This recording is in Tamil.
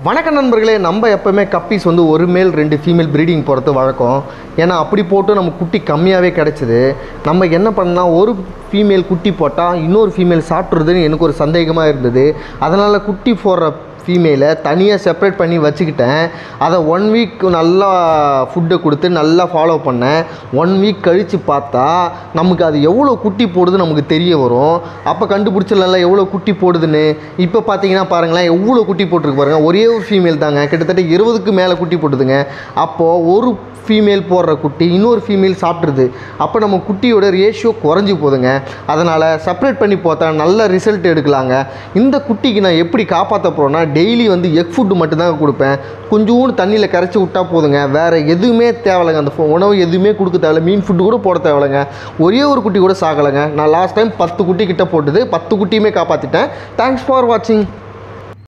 வணக்கம் நண்பர்களே நம்ம எப்போவுமே கப்பீஸ் வந்து ஒரு மேல் ரெண்டு ஃபீமேல் ப்ரீடிங் போகிறது வழக்கம் ஏன்னா அப்படி போட்டு நம்ம குட்டி கம்மியாகவே கிடச்சிது நம்ம என்ன பண்ணலாம் ஒரு ஃபீமேல் குட்டி போட்டால் இன்னொரு ஃபீமேல் சாப்பிட்றதுன்னு எனக்கு ஒரு சந்தேகமாக இருந்தது அதனால் குட்டி போடுற ஃபீமேலை தனியாக செப்பரேட் பண்ணி வச்சுக்கிட்டேன் அதை ஒன் வீக் நல்லா ஃபுட்டை கொடுத்து நல்லா ஃபாலோ பண்ணேன் ஒன் வீக் கழித்து பார்த்தா நமக்கு அது எவ்வளோ குட்டி போடுது நமக்கு தெரிய வரும் அப்போ கண்டுபிடிச்சிடலாம்ல எவ்வளோ குட்டி போடுதுன்னு இப்போ பார்த்தீங்கன்னா பாருங்களேன் எவ்வளோ குட்டி போட்டிருக்கு பாருங்கள் ஒரே ஒரு ஃபீமேல் தாங்க கிட்டத்தட்ட இருபதுக்கு மேலே குட்டி போட்டுதுங்க அப்போது ஒரு ஃபீமேல் போடுற குட்டி இன்னொரு ஃபீமேல் சாப்பிட்ருது அப்போ நம்ம குட்டியோட ரேஷியோ குறைஞ்சி போகுதுங்க அதனால் செப்பரேட் பண்ணி பார்த்தா நல்ல ரிசல்ட் எடுக்கலாங்க இந்த குட்டிக்கு நான் எப்படி காப்பாற்ற போகிறேன்னா டெய்லி வந்து எக் ஃபுட்டு மட்டும்தாங்க கொடுப்பேன் கொஞ்சோண்டு தண்ணியில் கரைச்சி விட்டா போதுங்க வேறு எதுவுமே தேவையில்லைங்க அந்த ஃபு- உணவு எதுவுமே கொடுக்க தேவையில்ல மீன் ஃபுட்டு கூட போட தேவையில்லைங்க ஒரே ஒரு குட்டி கூட சாகலைங்க நான் லாஸ்ட் டைம் பத்து குட்டி கிட்ட போட்டது பத்து குட்டியுமே காப்பாற்றிட்டேன் தேங்க்ஸ் ஃபார் வாட்சிங்